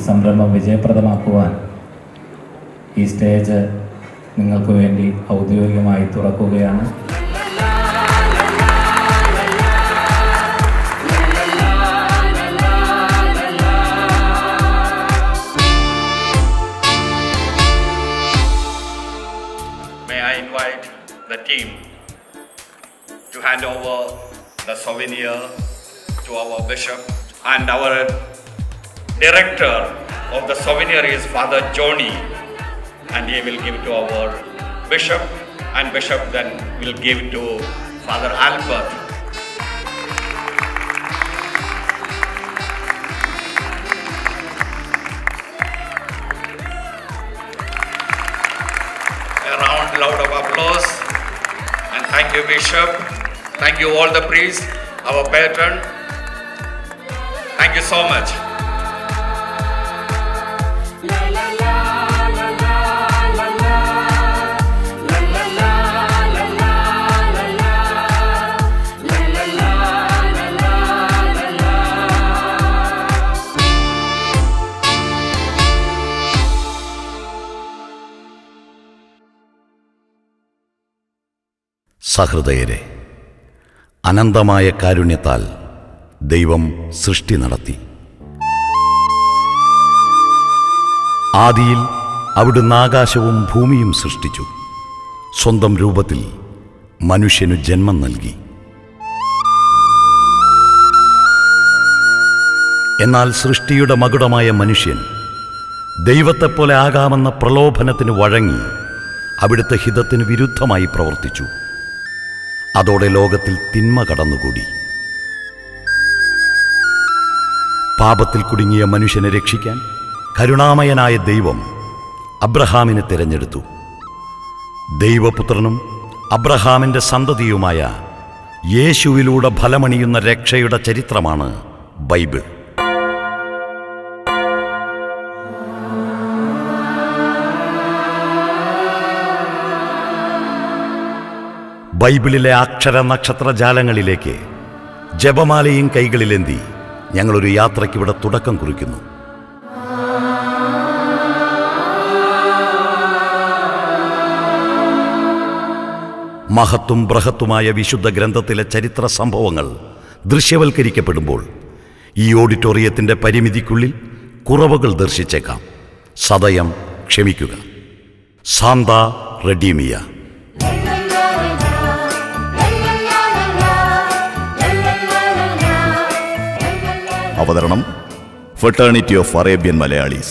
സംരംഭം വിജയപ്രദമാക്കുവാൻ ഈ സ്റ്റേജ് നിങ്ങൾക്ക് വേണ്ടി ഔദ്യോഗികമായി തുറക്കുകയാണ് May I invite the team to hand over the souvenir to our bishop and our director of the souvenir is Father Johnny and he will give to our bishop and bishop then will give to Father Albert. A round loud of applause and thank you bishop. Thank you all the priests, our patron. Thank you so much. സഹൃദയരെ അനന്തമായ കാരുണ്യത്താൽ ദൈവം സൃഷ്ടി നടത്തി ആദിയിൽ അവിടുന്ന് ആകാശവും ഭൂമിയും സൃഷ്ടിച്ചു സ്വന്തം രൂപത്തിൽ മനുഷ്യനു ജന്മം നൽകി എന്നാൽ സൃഷ്ടിയുടെ മകുടമായ മനുഷ്യൻ ദൈവത്തെപ്പോലെ ആകാമെന്ന പ്രലോഭനത്തിന് വഴങ്ങി അവിടുത്തെ ഹിതത്തിന് വിരുദ്ധമായി പ്രവർത്തിച്ചു അതോടെ ലോകത്തിൽ തിന്മ കടന്നുകൂടി പാപത്തിൽ കുടുങ്ങിയ മനുഷ്യനെ രക്ഷിക്കാൻ കരുണാമയനായ ദൈവം അബ്രഹാമിനെ തിരഞ്ഞെടുത്തു ദൈവപുത്രനും അബ്രഹാമിന്റെ സന്തതിയുമായ യേശുവിലൂടെ ഫലമണിയുന്ന രക്ഷയുടെ ചരിത്രമാണ് ബൈബിൾ ബൈബിളിലെ അക്ഷര നക്ഷത്ര ജാലങ്ങളിലേക്ക് ജപമാലയും കൈകളിലേന്തി ഞങ്ങളൊരു യാത്രയ്ക്കിവിടെ തുടക്കം കുറിക്കുന്നു മഹത്തും ബൃഹത്തുമായ വിശുദ്ധ ഗ്രന്ഥത്തിലെ ചരിത്ര സംഭവങ്ങൾ ദൃശ്യവൽക്കരിക്കപ്പെടുമ്പോൾ ഈ ഓഡിറ്റോറിയത്തിന്റെ പരിമിതിക്കുള്ളിൽ കുറവുകൾ ദർശിച്ചേക്കാം സദയം ക്ഷമിക്കുക സാന്ത റെഡീമിയ അവതരണം ഫെട്ടേണിറ്റി ഓഫ് അറേബ്യൻ മലയാളീസ്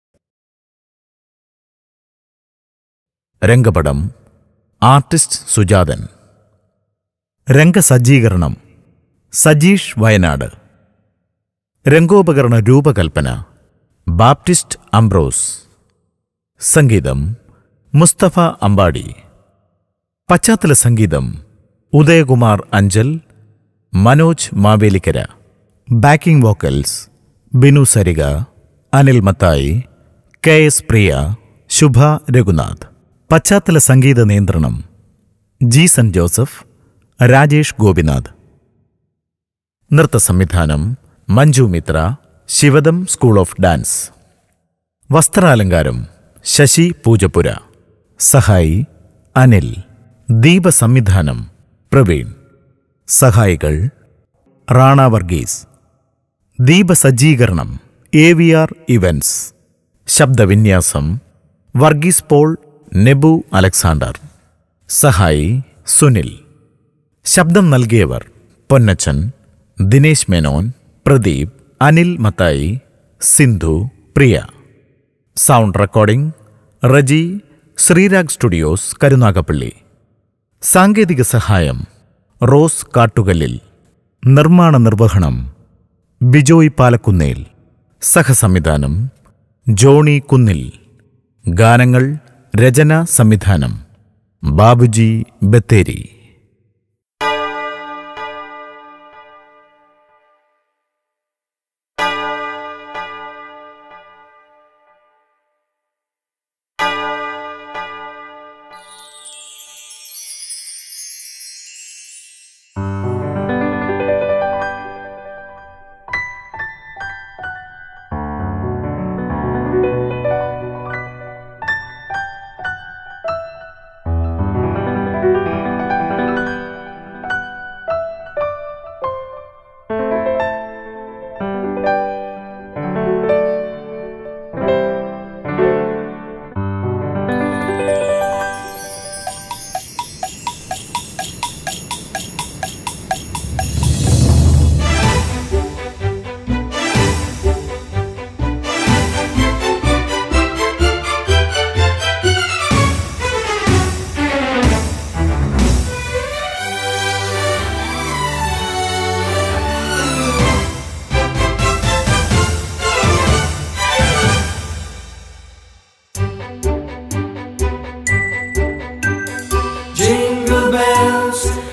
രംഗപടം ആർട്ടിസ്റ്റ് സുജാതൻ രംഗസജ്ജീകരണം സജീഷ് വയനാട് രംഗോപകരണ രൂപകൽപ്പന ബാപ്റ്റിസ്റ്റ് അംബ്രോസ് സംഗീതം മുസ്തഫ അമ്പാടി പശ്ചാത്തല സംഗീതം Udayakumar Anchal Manoj Mavelikkara backing vocals Binu Sarika Anil Mathai K S Priya Shubha Raghunath പശ്ചാത്തല സംഗീത നിയന്ത്രണം ജീസൻ ജോസഫ് രാജേഷ് ഗോപിനാഥ് നൃത്ത സംവിധാനം Manju Mitra Shivadam school of dance വസ്ത്രാലങ്കാരം ശശി പൂജപ്പുര സഹായി അനിൽ ദീപ സംവിധാനം പ്രവീൺ സഹായികൾ റാണ വർഗീസ് ദീപസജ്ജീകരണം A V R events ശബ്ദവിന്യാസം Varghese Paul Nebu Alexander സഹായി സുനിൽ ശബ്ദം നൽകിയവർ Ponnachan Dinesh Menon Pradeep Anil Mathai Sindhu Priya sound recording Reji Sreerag studios Karunagappally സാങ്കേതിക സഹായം റോസ് കാട്ടുകല്ലിൽ നിർമ്മാണ നിർവഹണം ബിജോയ് പാലക്കുന്നേൽ സഹസംവിധാനം ജോണി കുന്നിൽ ഗാനങ്ങൾ രചന സംവിധാനം Babuji Bathery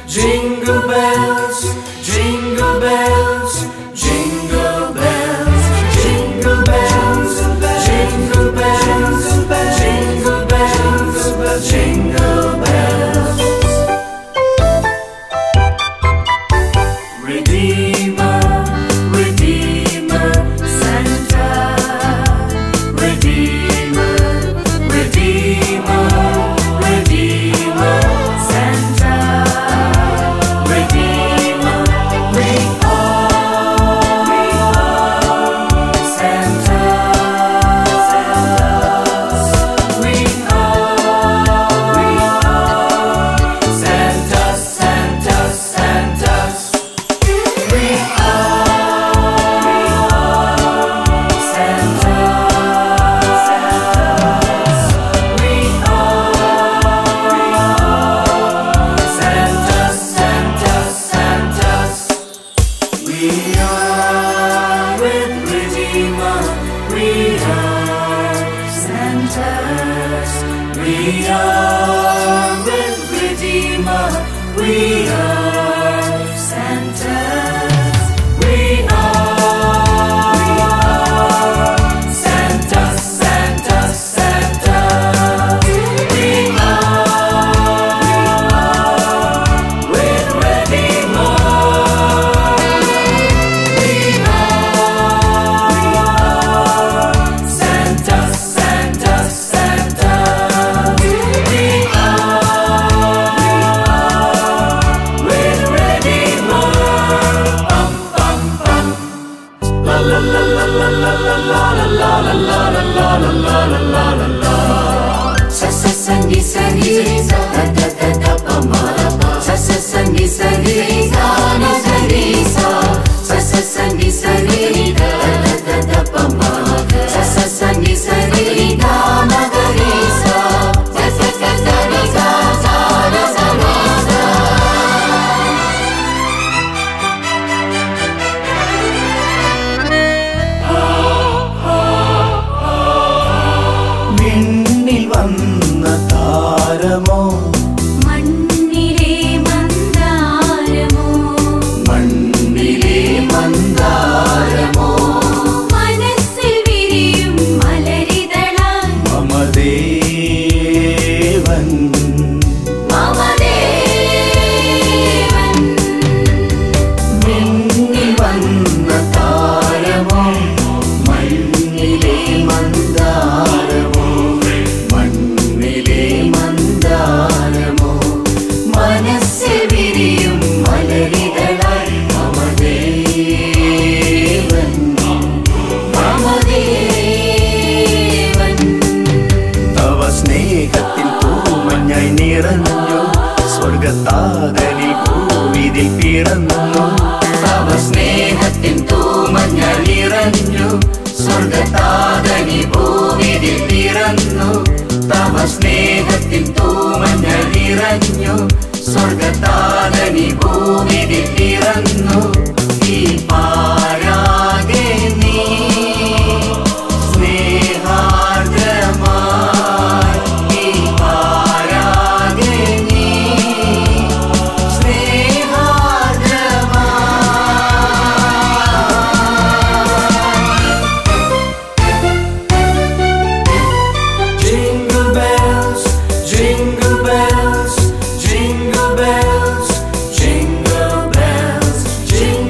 Jingle bells, jingle bells, jingle bells, jingle bells, jingle bells, jingle bells, jingle bells. Redeemer, Redeemer, Santa. Redeemer, Redeemer, Redeemer, Santa. Redeemer, we are, we are Santa. We are, we are Santa, Santa, Santas. We are, we are Santa, Santas. We are, we are Santa, Santa, Santas. We are with Redeemer. We are Santas. We are with Redeemer. We are Santas. We are, we are Santa, Santa, Santa. We are, we are with Redeemer. We are, we are Santa, Santa, Santa. We are, we are with Redeemer. Bum, bum, bum. La la la la la la la la la la la la la la la la la la la. Sa sa sa ni sa ni sa da da da da pa ma pa. Sa sa sa ni sa ni sa ni sa ni sa. Sa sa sa ni sa ni da da da da pa ma. Sa sa sa ni sa ni da ma ga ri sa. Sa sa sa sa ni sa sa da sa ni sa. മിന്നിൽ വന്ന താരമോ മണ്ണിലെ മന്ദാരമോ മണ്ണിലെ മന്ദാരമോ മനസ്സിൽ വിരിയും മലരിതളാൽ മമദേവൻ മമദേവൻ മിന്നിൽ വന്ന താരമോ മണ്ണിലെ മന്ദാരമോ മണ്ണിലെ മന്ദാരമോ മനസ്സിൽ വിരിയും മലരിതളായി മമദേവൻ മമദേവൻ തവ സ്നേഹത്തിൽ പൂമഞ്ഞായി നിറഞ്ഞു സ്വർഗത്താതനിൽ ഭൂവിതിൽ പിറന്നു തവ സ്നേഹത്തിൻ തൂമഞ്ഞായി നിറഞ്ഞു സ്വർഗത്താതനി ഭൂവിതിൽ പിറന്നു തവ സ്നേഹത്തിൻ തൂമഞ്ഞായി നിറഞ്ഞു സ്വർഗത്താതനി ഭൂവിതിൽ പിറന്നു ഈ പാരാകെ നീ സ്നേഹാർദ്രമായി ഈ പാരാകെ നീ സ്നേഹാർദ്രമായി Jingle bells, jingle bells, jingle bells, jingle bells, jingle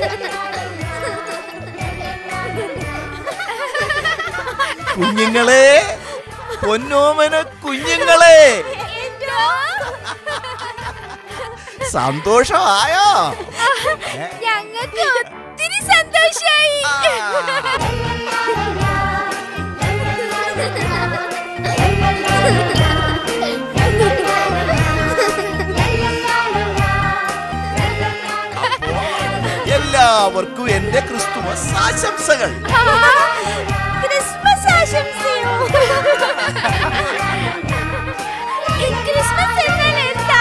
കുഞ്ഞുങ്ങളെ പൊന്നോമന കുഞ്ഞുങ്ങളെ സന്തോഷമായോ ഞങ്ങൾക്ക് ഒത്തിരി സന്തോഷായി എല്ലാവർക്കും എന്റെ ക്രിസ്തുമസ് ആശംസകൾ ക്രിസ്മസ് ആശംസയോ ഈ ക്രിസ്മസ് എന്നാൽ എന്താ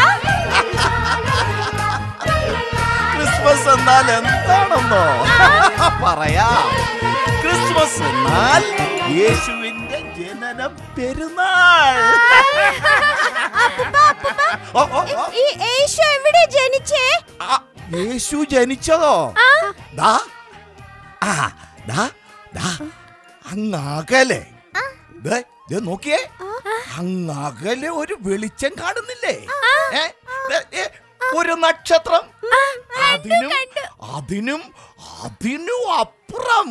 ക്രിസ്മസ് എന്നാൽ എന്താണെന്നോ പറയാം ക്രിസ്മസ് എന്നാൽ യേശുവിന്റെ ജനന പെരുന്നാൾ ഓ, ഓ, ഓ. ഈ യേശു എവിടെ ജനിച്ചേ ആ, യേശു ജനിച്ചതോ ദാ ആ ദാ ദാ അങ്ങകലെ ദേ, ദേ നോക്കിയേ അങ്ങകലെ ഒരു വെളിച്ചം കാണുന്നില്ലേ ഏ, ദേ, ഏ, ഒരു നക്ഷത്രം അതിനും അതിനും അതിനും അപ്പുറം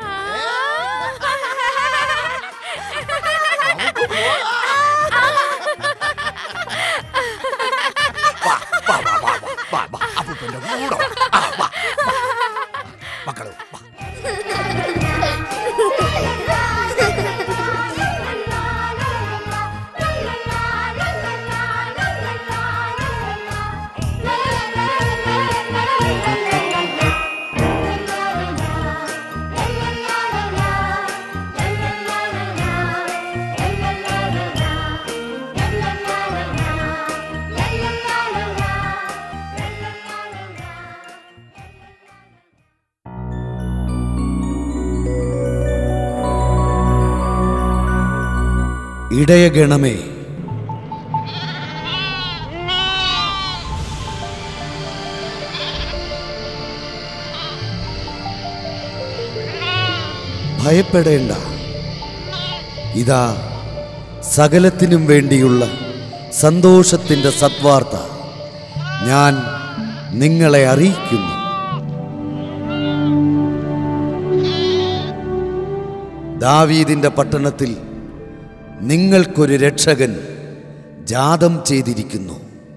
വാ, വാ, വാ, വാ, വാ, വാ, വാ, അപ്പൂപ്പന്റെ കൂടെ വാ. ആ, വാ, വാ. മക്കള് വാ. ഇടയഗണമേ ഭയപ്പെടേണ്ട ഇതാ സകലത്തിനും വേണ്ടിയുള്ള സന്തോഷത്തിൻ്റെ സദ്വാർത്ത ഞാൻ നിങ്ങളെ അറിയിക്കുന്നു ദാവീദിന്റെ പട്ടണത്തിൽ നിങ്ങൾക്കൊരു രക്ഷകൻ ജാതം ചെയ്തിരിക്കുന്നു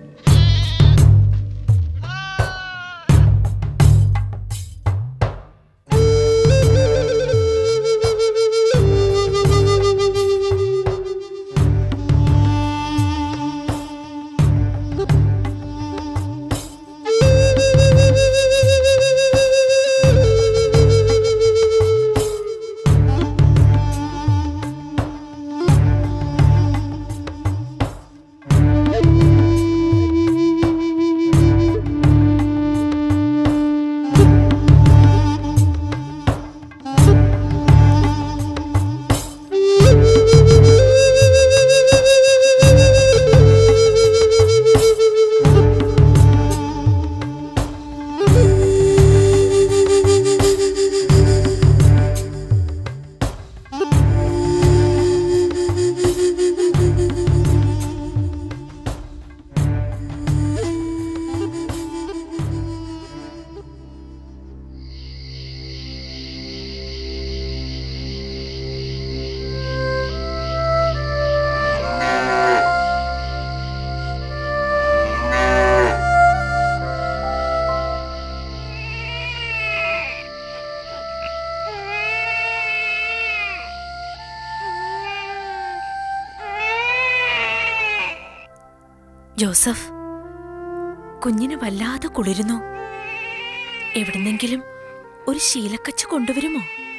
ജോസഫ് കുഞ്ഞിന് വല്ലാതെ കുളിരുന്നു എവിടുന്നെങ്കിലും ഒരു ശീലക്കച്ച് കൊണ്ടുവരുമോ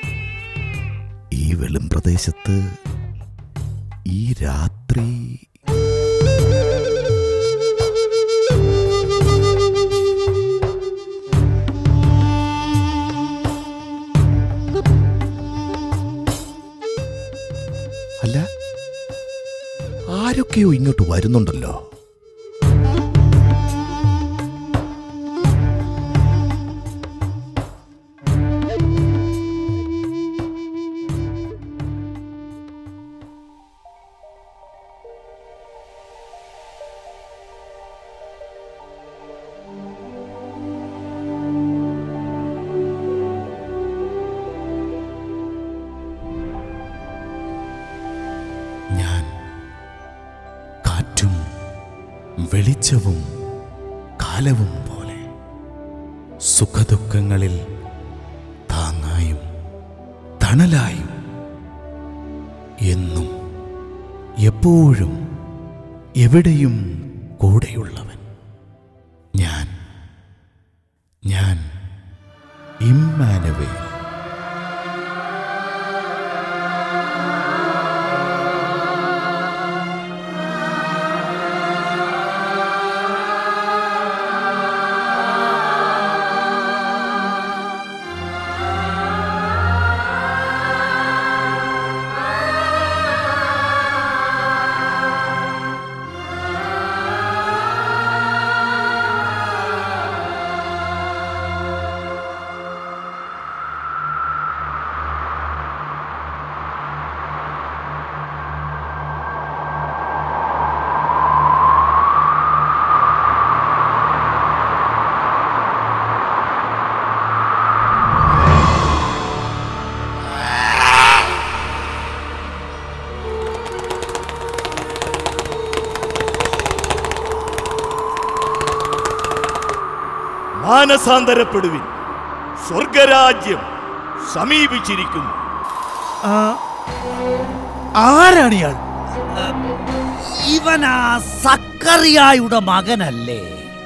ഈ വെളും പ്രദേശത്ത് ഈ രാത്രി അല്ല ആരൊക്കെയോ ഇങ്ങോട്ട് വരുന്നുണ്ടല്ലോ വെളിച്ചവും കാലവും പോലെ സുഖദുഃഖങ്ങളിൽ താങ്ങായും തണലായും എന്നും എപ്പോഴും എവിടെയും കൂടെയുള്ളവൻ ഞാൻ ഞാൻ ഇമ്മാനുവേൽ മാനസാന്തരപ്പെടുവിൻ സ്വർഗരാജ്യം സമീപിച്ചിരിക്കുന്നു ആരാണ് ഇയാൾ ഇവനാ സക്കറിയായുടെ മകനല്ലേ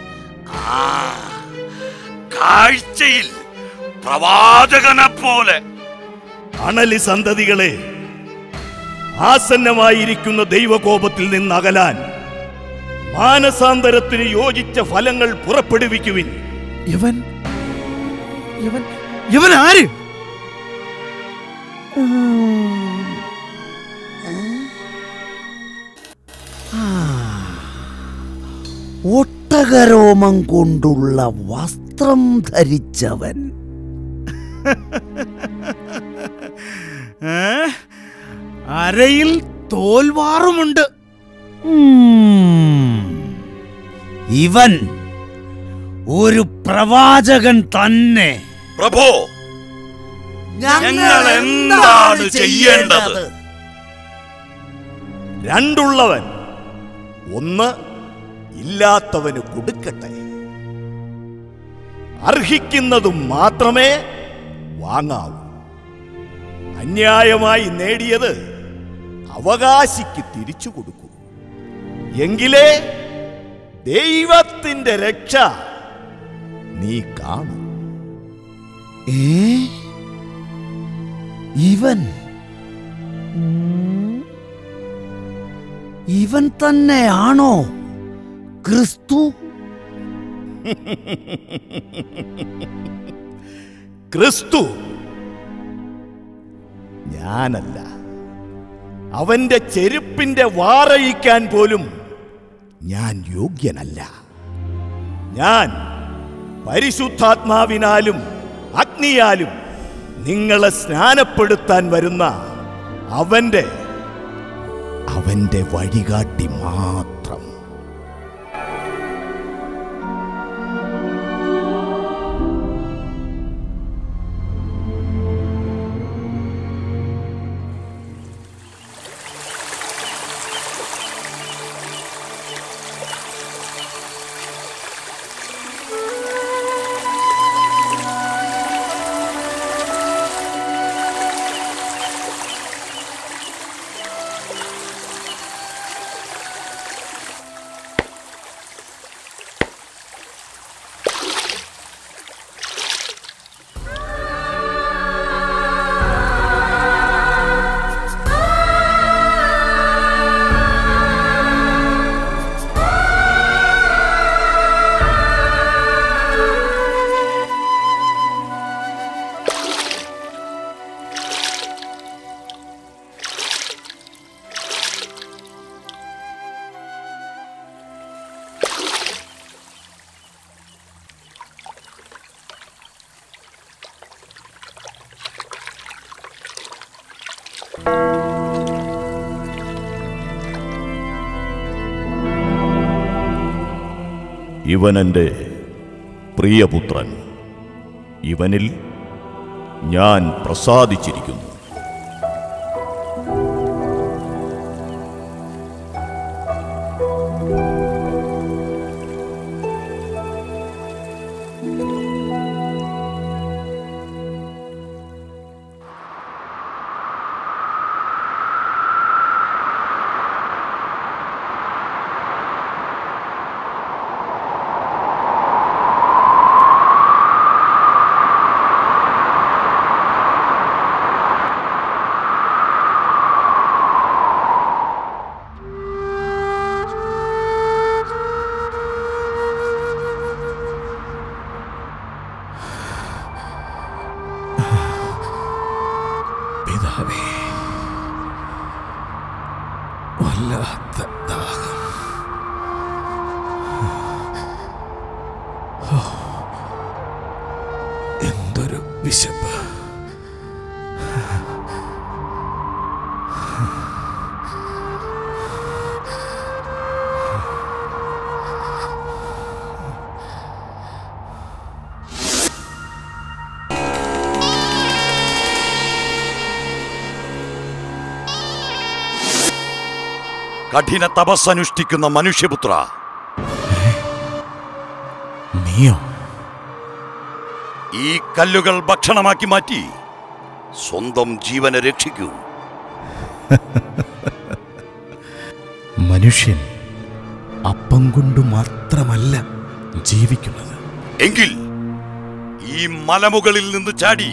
കാഴ്ചയിൽ പ്രവാചകനെ പോലെ അണലി സന്തതികളെ ആസന്നമായിരിക്കുന്ന ദൈവകോപത്തിൽ നിന്ന് അകലാൻ മാനസാന്തരത്തിന് യോജിച്ച ഫലങ്ങൾ പുറപ്പെടുവിക്കുവിൻ ഇവൻ ഇവൻ ഇവൻ ആര് ഒട്ടകരോമം കൊണ്ടുള്ള വസ്ത്രം ധരിച്ചവൻ അരയിൽ തോൽവാറുമുണ്ട് ഉം. ഇവൻ ഒരു പ്രവാചകൻ തന്നെ പ്രഭോ ഞങ്ങൾ എന്താണ് ചെയ്യേണ്ടത് രണ്ടുള്ളവൻ ഒന്ന് ഇല്ലാത്തവന് കൊടുക്കട്ടെ അർഹിക്കുന്നതും മാത്രമേ വാങ്ങാവൂ അന്യായമായി നേടിയത് അവകാശിക്ക് തിരിച്ചു കൊടുക്കൂ എങ്കിലേ ദൈവത്തിന്റെ രക്ഷ നീ കാണൂ ഏ ഇവൻ ഉം. ഇവൻ തന്നെയാണോ ക്രിസ്തു ക്രിസ്തു ഞാനല്ല അവന്റെ ചെരുപ്പിന്റെ വാറഴിക്കാൻ പോലും ഞാൻ യോഗ്യനല്ല ഞാൻ പരിശുദ്ധാത്മാവിനാലും അഗ്നിയാലും നിങ്ങളെ സ്നാനപ്പെടുത്താൻ വരുന്ന അവന്റെ അവന്റെ വഴികാട്ടി മാത്രം ഇവൻ എൻ്റെ പ്രിയപുത്രൻ ഇവനിൽ ഞാൻ പ്രസാദിച്ചിരിക്കുന്നു കർത്താവേ വല്ലാത്ത ദാഹം ഓ, എന്തൊരു വിശപ്പ് കഠിന തപസ്സനുഷ്ഠിക്കുന്ന മനുഷ്യപുത്ര നീയോ ഈ കല്ലുകൾ ഭക്ഷണമാക്കി മാറ്റി സ്വന്തം ജീവനെ രക്ഷിക്കൂ മനുഷ്യൻ അപ്പം കൊണ്ട് മാത്രമല്ല ജീവിക്കുന്നത് എങ്കിൽ ഈ മലമുകളിൽ നിന്ന് ചാടി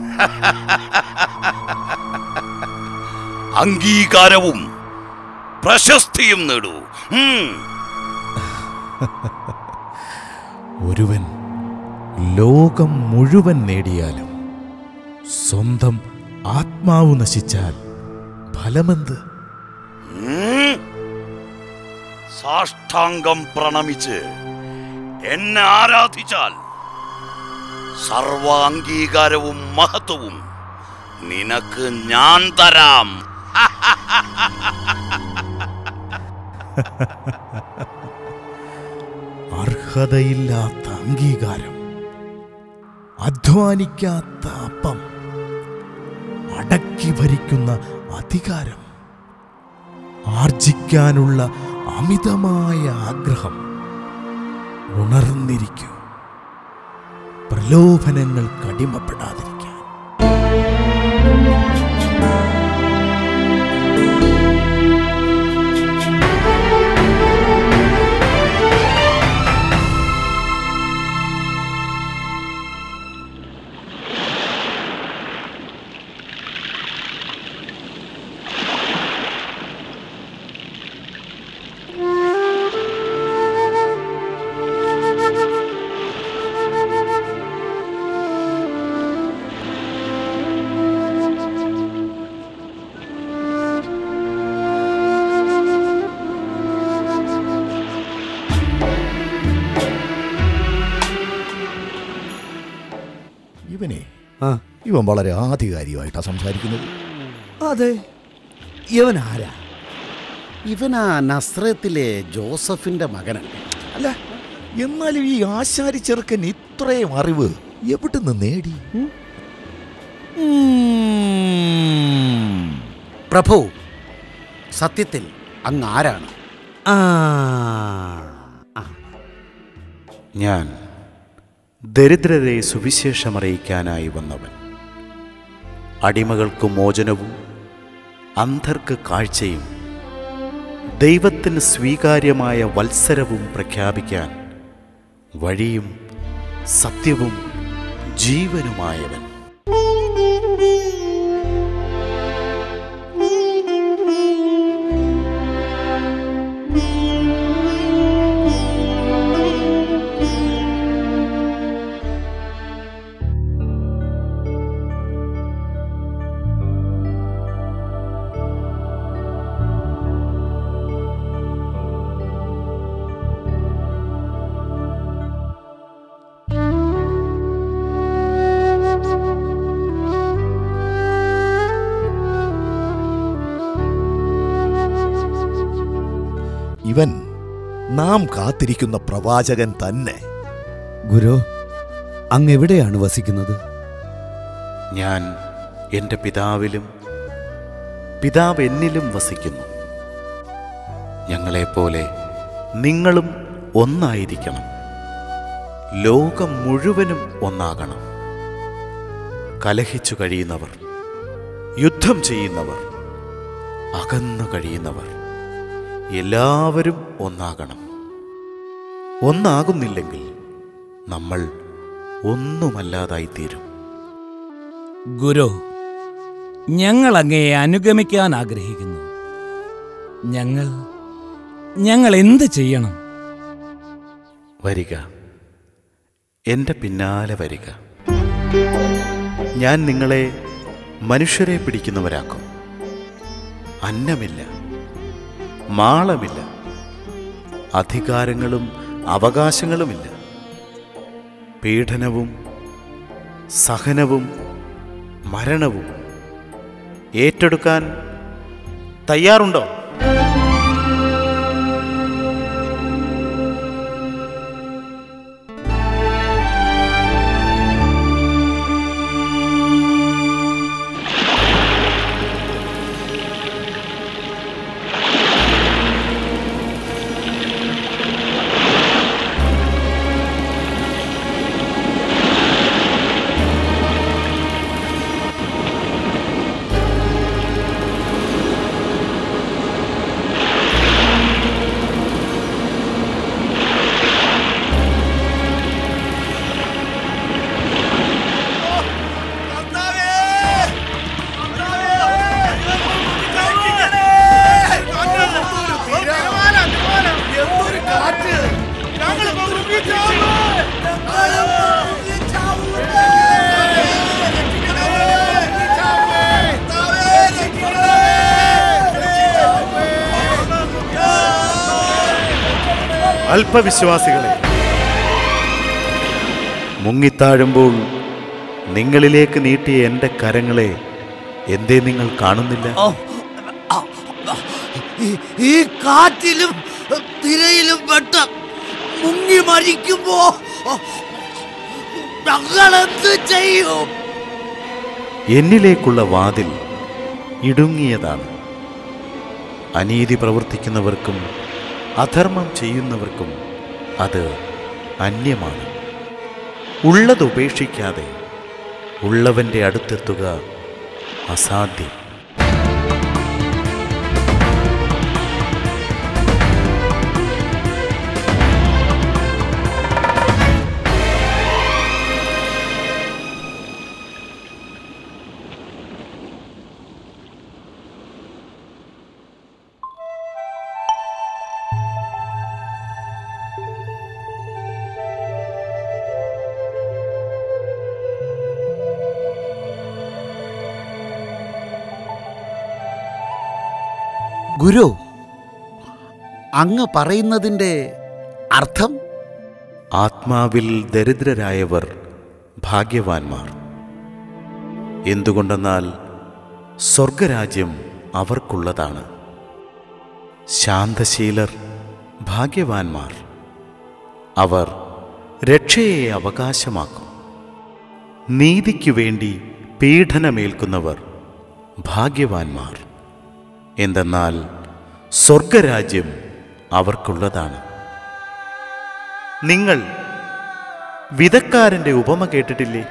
അംഗീകാരവും പ്രശസ്തിയും നേടൂ ഉം. ഒരുവൻ ലോകം മുഴുവൻ നേടിയാലും സ്വന്തം ആത്മാവ് നശിച്ചാൽ ഫലമെന്ത് ഉം. സാഷ്ടാംഗം പ്രണമിച്ച് എന്നെ ആരാധിച്ചാൽ സർവ അംഗീകാരവും മഹത്വവും നിനക്ക് ഞാൻ തരാം അർഹതയില്ലാത്ത അംഗീകാരം അധ്വാനിക്കാത്ത അപ്പം അടക്കി ഭരിക്കുന്ന അധികാരം ആർജിക്കാനുള്ള അമിതമായ ആഗ്രഹം ഉണർന്നിരിക്കൂ പ്രലോഭനങ്ങൾ കടിമപ്പെടാതിരിക്കാൻ ഇവനെ ഇവൻ വളരെ ആധികാരികമായിട്ടാ സംസാരിക്കുന്നത് അതെ ഇവൻ ആരാ ഇവനാ നസ്രത്തിലെ ജോസഫിന്റെ മകനല്ലേ അല്ല എന്നാലും ഈ ആശാരി ചെറുക്കൻ ഇത്രയും അറിവ് എവിടുന്ന് നേടി പ്രഭു സത്യത്തിൽ അങ്ങ് ആരാണ് ആ ഞാൻ ദരിദ്രരെ സുവിശേഷമറിയിക്കാനായി വന്നവൻ അടിമകൾക്ക് മോചനവും അന്ധർക്ക് കാഴ്ചയും ദൈവത്തിന് സ്വീകാര്യമായ വത്സരവും പ്രഖ്യാപിക്കാൻ വഴിയും സത്യവും ജീവനുമായവൻ ഇവൻ നാം കാത്തിരിക്കുന്ന പ്രവാചകൻ തന്നെ ഗുരു അങ്ങ് എവിടെയാണ് വസിക്കുന്നത് ഞാൻ എൻ്റെ പിതാവിലും പിതാവ് എന്നിലും വസിക്കുന്നു ഞങ്ങളെപ്പോലെ നിങ്ങളും ഒന്നായിരിക്കണം ലോകം മുഴുവനും ഒന്നാകണം കലഹിച്ചു കഴിയുന്നവർ യുദ്ധം ചെയ്യുന്നവർ അകന്നു കഴിയുന്നവർ എല്ലാവരും ഒന്നാകണം ഒന്നാകുന്നില്ലെങ്കിൽ നമ്മൾ ഒന്നുമല്ലാതായിത്തീരും ഗുരു ഞങ്ങൾ അങ്ങയെ അനുഗമിക്കാൻ ആഗ്രഹിക്കുന്നു ഞങ്ങൾ ഞങ്ങൾ എന്ത് ചെയ്യണം വരിക എൻ്റെ പിന്നാലെ വരിക ഞാൻ നിങ്ങളെ മനുഷ്യരെ പിടിക്കുന്നവരാക്കും അന്നമില്ല മാളമില്ല അധികാരങ്ങളും അവകാശങ്ങളുമില്ല പീഡനവും സഹനവും മരണവും ഏറ്റെടുക്കാൻ തയ്യാറുണ്ടോ അല്പവിശ്വാസികളെ മുങ്ങിത്താഴുമ്പോൾ നിങ്ങളിലേക്ക് നീട്ടിയ എൻ്റെ കരങ്ങളെ എന്തേ നിങ്ങൾ കാണുന്നില്ല ഈ- ഈ കാറ്റിലും തിരയിലും പെട്ട് മുങ്ങി മരിക്കുമ്പോ ഞങ്ങൾ എന്ത് ചെയ്യും എന്നിലേക്കുള്ള വാതിൽ ഇടുങ്ങിയതാണ് അനീതി പ്രവർത്തിക്കുന്നവർക്കും അധർമ്മം ചെയ്യുന്നവർക്കും അത് അന്യമാണ് ഉള്ളത് ഉപേക്ഷിക്കാതെ ഉള്ളവൻ്റെ അടുത്തെത്തുക അസാധ്യം ഗുരു അങ്ങ് പറയുന്നതിൻ്റെ അർത്ഥം ആത്മാവിൽ ദരിദ്രരായവർ ഭാഗ്യവാന്മാർ എന്തുകൊണ്ടെന്നാൽ സ്വർഗരാജ്യം അവർക്കുള്ളതാണ് ശാന്തശീലർ ഭാഗ്യവാന്മാർ അവർ രക്ഷയെ അവകാശമാക്കും നീതിക്കു വേണ്ടി പീഡനമേൽക്കുന്നവർ ഭാഗ്യവാന്മാർ എന്തെന്നാൽ സ്വർഗരാജ്യം അവർക്കുള്ളതാണ് നിങ്ങൾ വിധക്കാരൻ്റെ ഉപമ കേട്ടിട്ടില്ലേ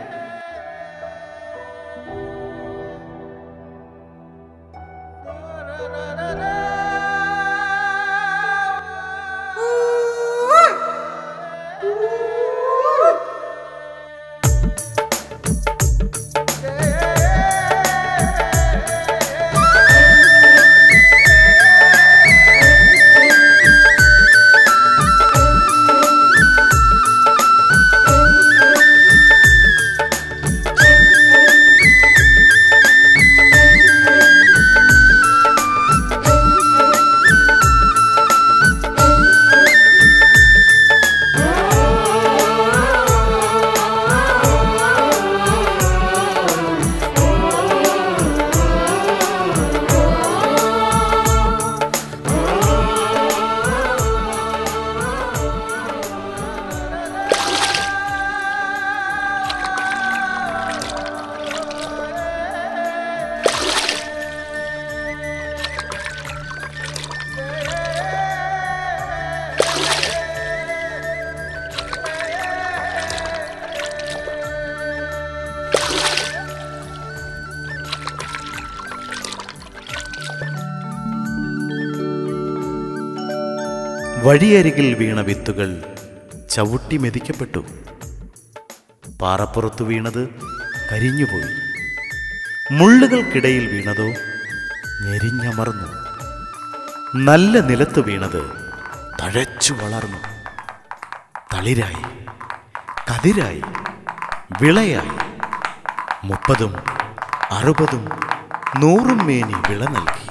വഴിയരികിൽ വീണ വിത്തുകൾ ചവിട്ടി മെതിക്കപ്പെട്ടു പാറപ്പുറത്തു വീണത് കരിഞ്ഞുപോയി മുള്ളുകൾക്കിടയിൽ വീണതോ ഞെരിഞ്ഞമർന്നു നല്ല നിലത്ത് വീണത് തഴച്ചു വളർന്നു തളിരായി കതിരായി വിളയായി മുപ്പതും അറുപതും നൂറും മേനി വിള നൽകി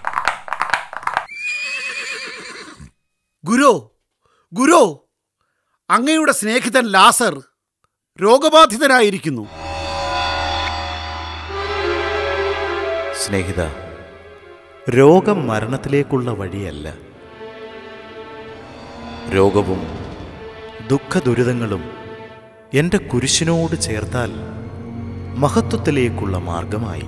ഗുരു ഗുരു അങ്ങയുടെ സ്നേഹിതൻ ലാസർ രോഗബാധിതനായിരിക്കുന്നു സ്നേഹിത രോഗം മരണത്തിലേക്കുള്ള വഴിയല്ല രോഗവും ദുഃഖദുരിതങ്ങളും എൻ്റെ കുരിശിനോട് ചേർത്താൽ മഹത്വത്തിലേക്കുള്ള മാർഗമായി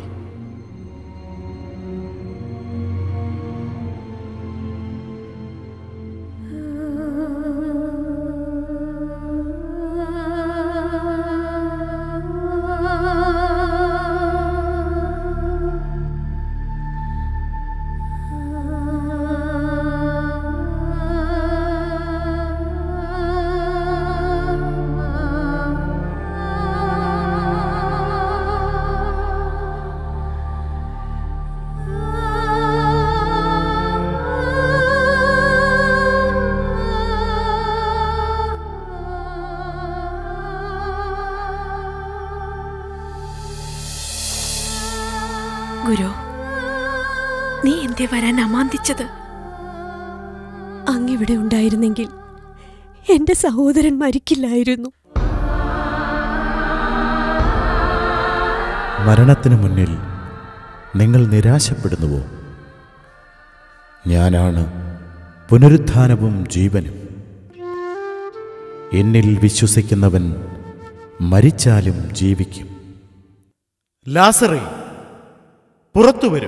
ഗുരു നീ എന്തേ വരാൻ അമാന്തിച്ചത് അങ്ങിവിടെ ഉണ്ടായിരുന്നെങ്കിൽ എന്റെ സഹോദരൻ മരിക്കില്ലായിരുന്നു മരണത്തിന് മുന്നിൽ നിങ്ങൾ നിരാശപ്പെടുന്നുവോ ഞാനാണ് പുനരുത്ഥാനവും ജീവനും എന്നിൽ വിശ്വസിക്കുന്നവൻ മരിച്ചാലും ജീവിക്കും ലാസറേ പുറത്തു വരൂ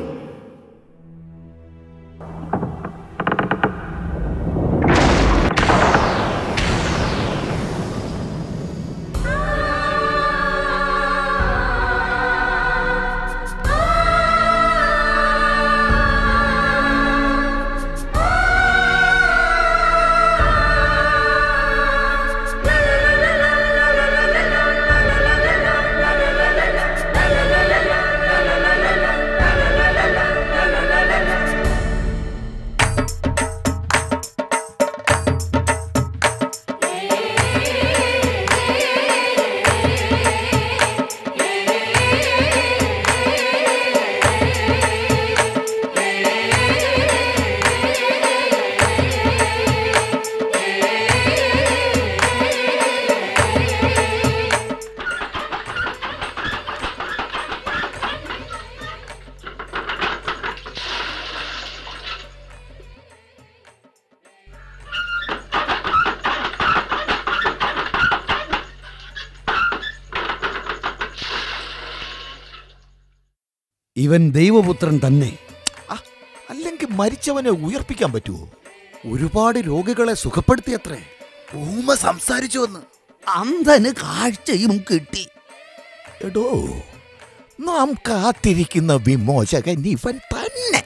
ഇവൻ ദൈവപുത്രൻ തന്നെ അല്ലെങ്കിൽ മരിച്ചവനെ ഉയർപ്പിക്കാൻ പറ്റുമോ ഒരുപാട് രോഗികളെ സുഖപ്പെടുത്തിയത്രേ ഊമ സംസാരിച്ചു വന്ന് അന്ധന് കാഴ്ചയും കിട്ടി എടോ നാം കാത്തിരിക്കുന്ന വിമോചകൻ ഇവൻ തന്നെ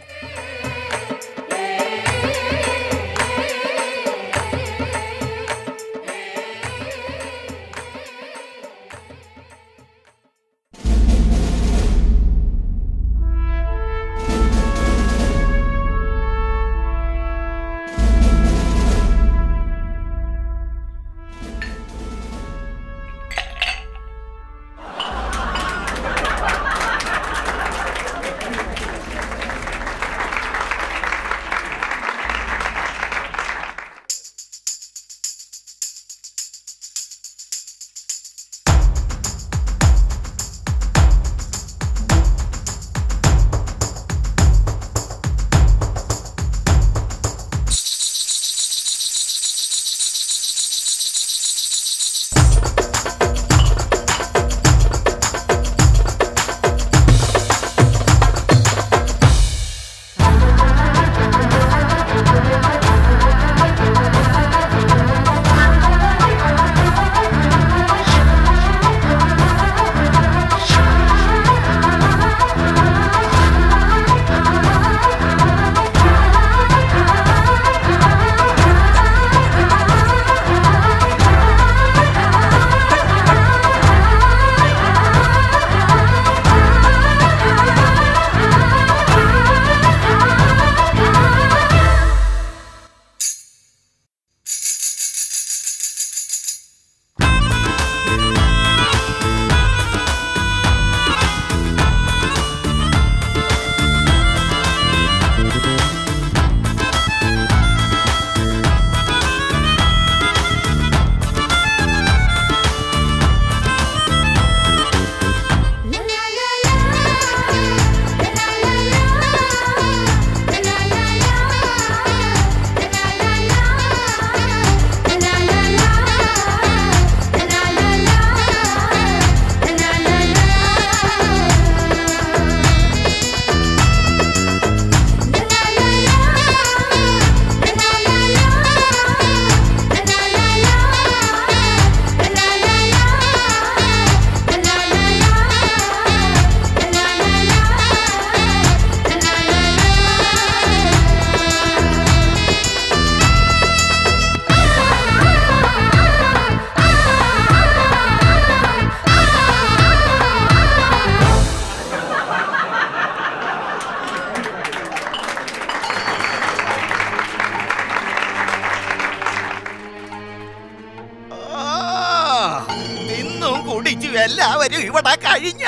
എല്ലാവരും ഇവിടെ കഴിഞ്ഞ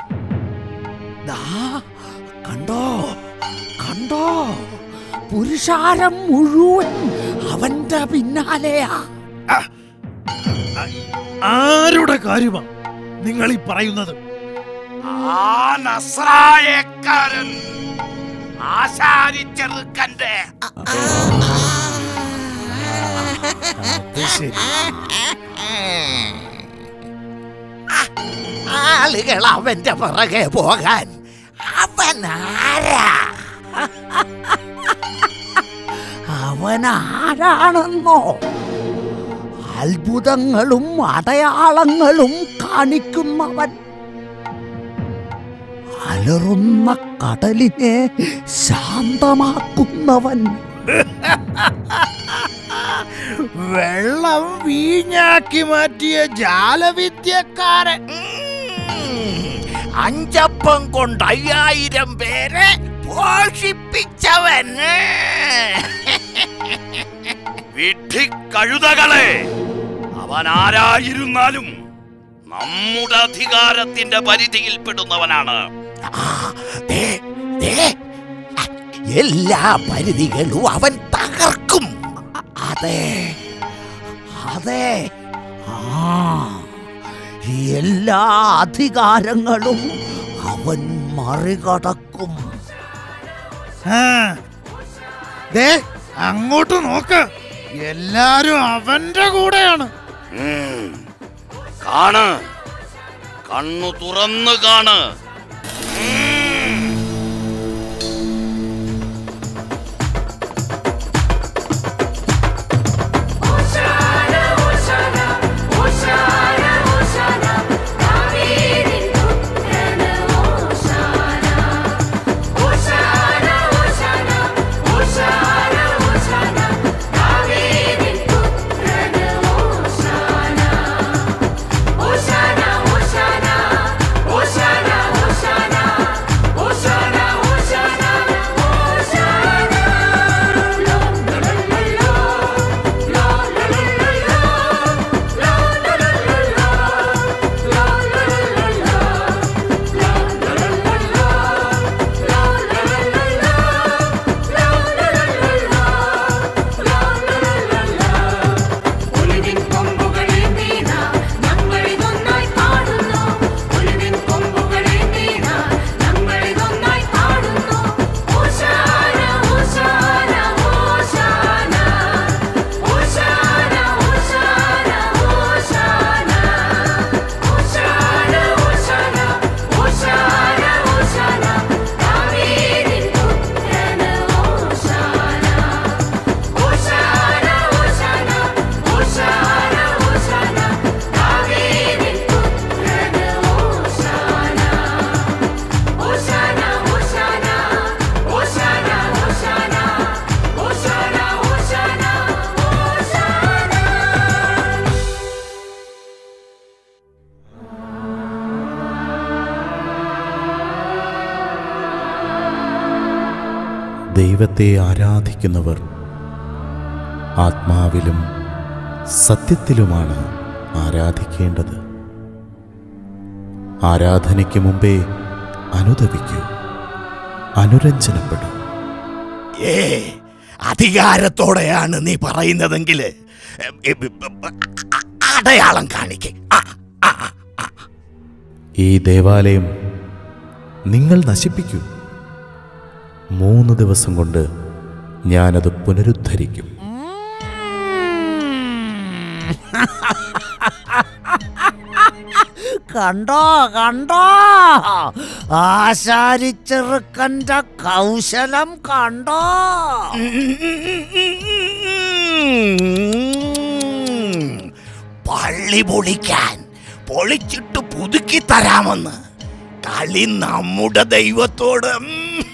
കണ്ടോ കണ്ടോ പുരുഷാരം മുഴുവൻ അവന്റെ പിന്നാലെയാ ആരുടെ കാര്യമാ നിങ്ങൾ ഈ പറയുന്നത് ആ നസ്രായക്കാരൻ ആശാരിച്ചെറുക്കന്റെ ആളുകൾ അവന്റെ പുറകെ പോകാൻ അവൻ ആരാ അവൻ ആരാണെന്നോ അത്ഭുതങ്ങളും അടയാളങ്ങളും കാണിക്കുന്നവൻ അലറുന്ന കടലിനെ ശാന്തമാക്കുന്നവൻ വെള്ളം വീഞ്ഞാക്കി മാറ്റിയ ജാലവിദ്യക്കാരൻ അഞ്ചപ്പം കൊണ്ട് അയ്യായിരം പേരെ പോഷിപ്പിച്ചവൻ വിഡ്ഢിക്കഴുതകളെ അവൻ ആരായിരുന്നാലും നമ്മുടെ അധികാരത്തിന്റെ പരിധിയിൽപ്പെടുന്നവനാണ് എല്ലാ പരിധികളും അവൻ തകർക്കും അതെ അതെ ആ എല്ലാ അധികാരങ്ങളും അവൻ മറികടക്കും ആ, ദേ അങ്ങോട്ട് നോക്ക് എല്ലാരും അവന്റെ കൂടെയാണ് ഉം. കാണ് കണ്ണു തുറന്നു കാണ് ദൈവത്തെ ആരാധിക്കുന്നവർ ആത്മാവിലും സത്യത്തിലുമാണ് ആരാധിക്കേണ്ടത് ആരാധനയ്ക്ക് മുമ്പേ അനുദവിക്കൂ അനുരഞ്ജനപ്പെടൂ ഏ അധികാരത്തോടെയാണ് നീ പറയുന്നതെങ്കിൽ അടയാളം കാണിക്കേ ഈ ദേവാലയം നിങ്ങൾ നശിപ്പിക്കൂ മൂന്ന് ദിവസം കൊണ്ട് ഞാനത് പുനരുദ്ധരിക്കും കണ്ടോ കണ്ടോ ആശാരിച്ചെറുക്കന്റെ കൗശലം കണ്ടോ പള്ളി പൊളിക്കാൻ പൊളിച്ചിട്ട് പുതുക്കി തരാമെന്ന് കളി നമ്മുടെ ദൈവത്തോട് ഉം.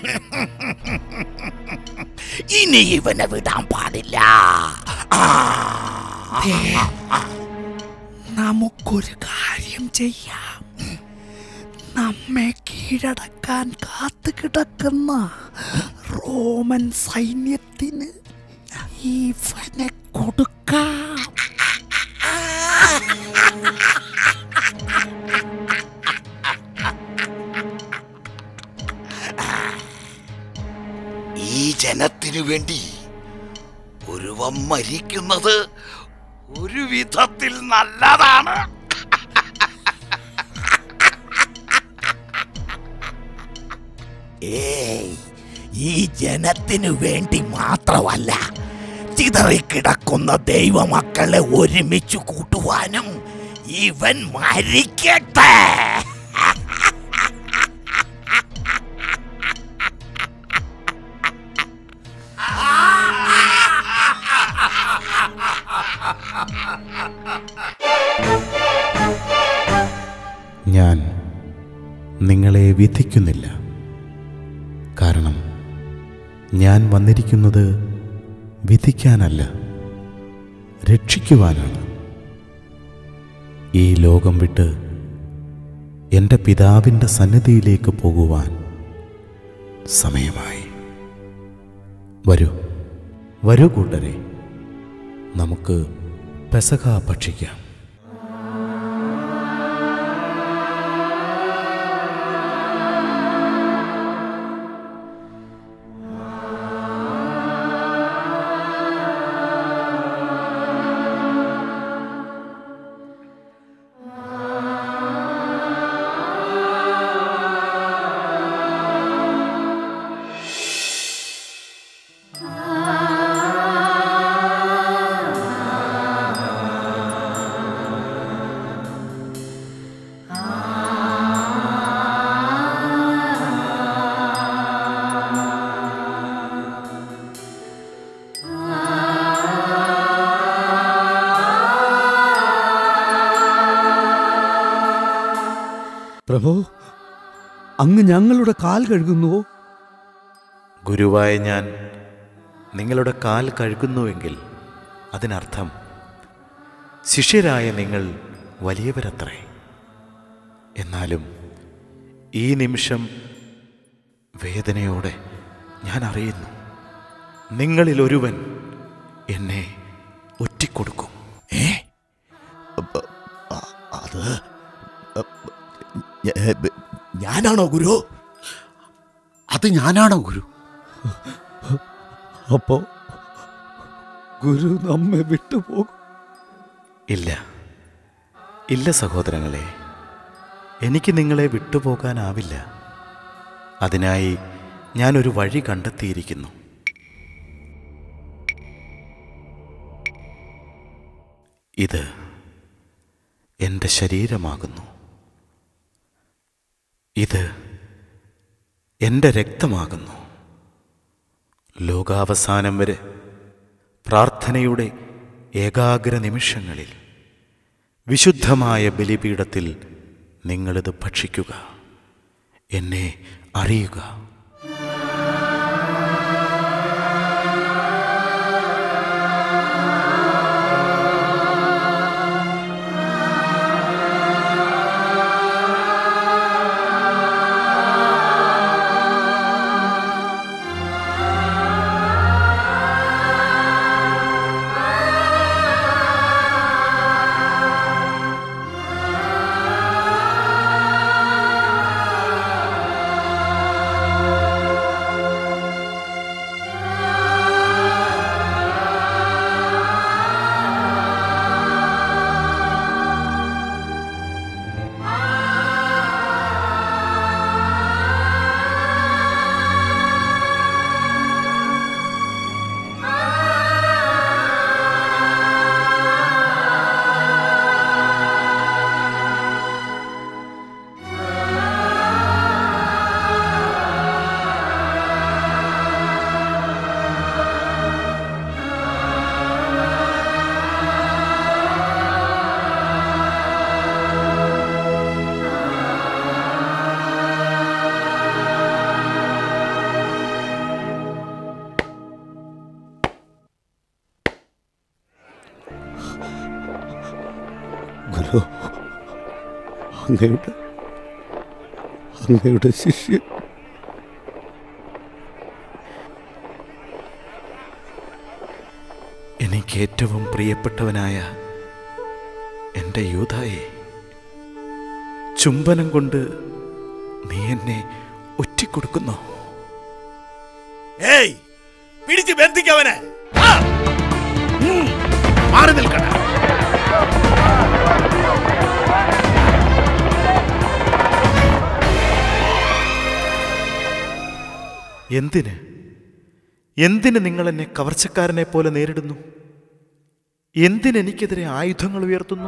ഇനി ഇവനെ വിടാൻ പാടില്ല ആ. നമുക്കൊരു കാര്യം ചെയ്യാം നമ്മെ കീഴടക്കാൻ കാത്തു കിടക്കുന്ന റോമൻ സൈന്യത്തിന് ഇവനെ കൊടുക്കാം ജനത്തിനു വേണ്ടി ഒരുവൻ മരിക്കുന്നത് ഒരു വിധത്തിൽ നല്ലതാണ് ഏയ് ഈ ജനത്തിനു വേണ്ടി മാത്രമല്ല ചിതറിക്കിടക്കുന്ന ദൈവമക്കളെ ഒരുമിച്ച് കൂട്ടുവാനും ഇവൻ മരിക്കട്ടെ ഞാൻ നിങ്ങളെ വിധിക്കുന്നില്ല കാരണം ഞാൻ വന്നിരിക്കുന്നത് വിധിക്കാനല്ല രക്ഷിക്കുവാനാണ് ഈ ലോകം വിട്ട് എൻ്റെ പിതാവിൻ്റെ സന്നിധിയിലേക്ക് പോകുവാൻ സമയമായി വരൂ വരൂ കൂട്ടരെ നമുക്ക് പെസക ഭക്ഷിക്കാം പ്രഭു അങ്ങ് ഞങ്ങളുടെ കാൽ കഴുകുന്നുവോ ഗുരുവായ ഞാൻ നിങ്ങളുടെ കാൽ കഴുകുന്നുവെങ്കിൽ അതിനർത്ഥം ശിഷ്യരായ നിങ്ങൾ വലിയവരത്രേ എന്നാലും ഈ നിമിഷം വേദനയോടെ ഞാൻ അറിയുന്നു നിങ്ങളിൽ ഒരുവൻ എന്നെ ഒറ്റിക്കൊടുക്കും ഏ അത് ഞ- ഞാനാണോ ഗുരു അത് ഞാനാണോ ഗുരു അപ്പോ ഗുരു നമ്മെ വിട്ടുപോകും ഇല്ല ഇല്ല സഹോദരങ്ങളെ എനിക്ക് നിങ്ങളെ വിട്ടുപോകാനാവില്ല അതിനായി ഞാനൊരു വഴി കണ്ടെത്തിയിരിക്കുന്നു ഇത് എൻ്റെ ശരീരമാകുന്നു ഇത് എൻ്റെ രക്തമാകുന്നു ലോകാവസാനം വരെ പ്രാർത്ഥനയുടെ ഏകാഗ്ര നിമിഷങ്ങളിൽ വിശുദ്ധമായ ബലിപീഠത്തിൽ നിങ്ങളിത് ഭക്ഷിക്കുക എന്നെ അറിയുക ഗുരു അങ്ങയുടെ അങ്ങയുടെ ശിഷ്യൻ എനിക്ക് ഏറ്റവും പ്രിയപ്പെട്ടവനായ എൻ്റെ യൂതായെ ചുംബനം കൊണ്ട് നീ എന്നെ ഒറ്റിക്കൊടുക്കുന്നു ഏയ് പിടിച്ച് ബന്ധിക്കവനെ ആ. ഉം. മാറി നിൽക്കണ എന്തിന് എന്തിന് നിങ്ങൾ എന്നെ കവർച്ചക്കാരനെ പോലെ നേരിടുന്നു എന്തിന് എനിക്കെതിരെ ആയുധങ്ങൾ ഉയർത്തുന്നു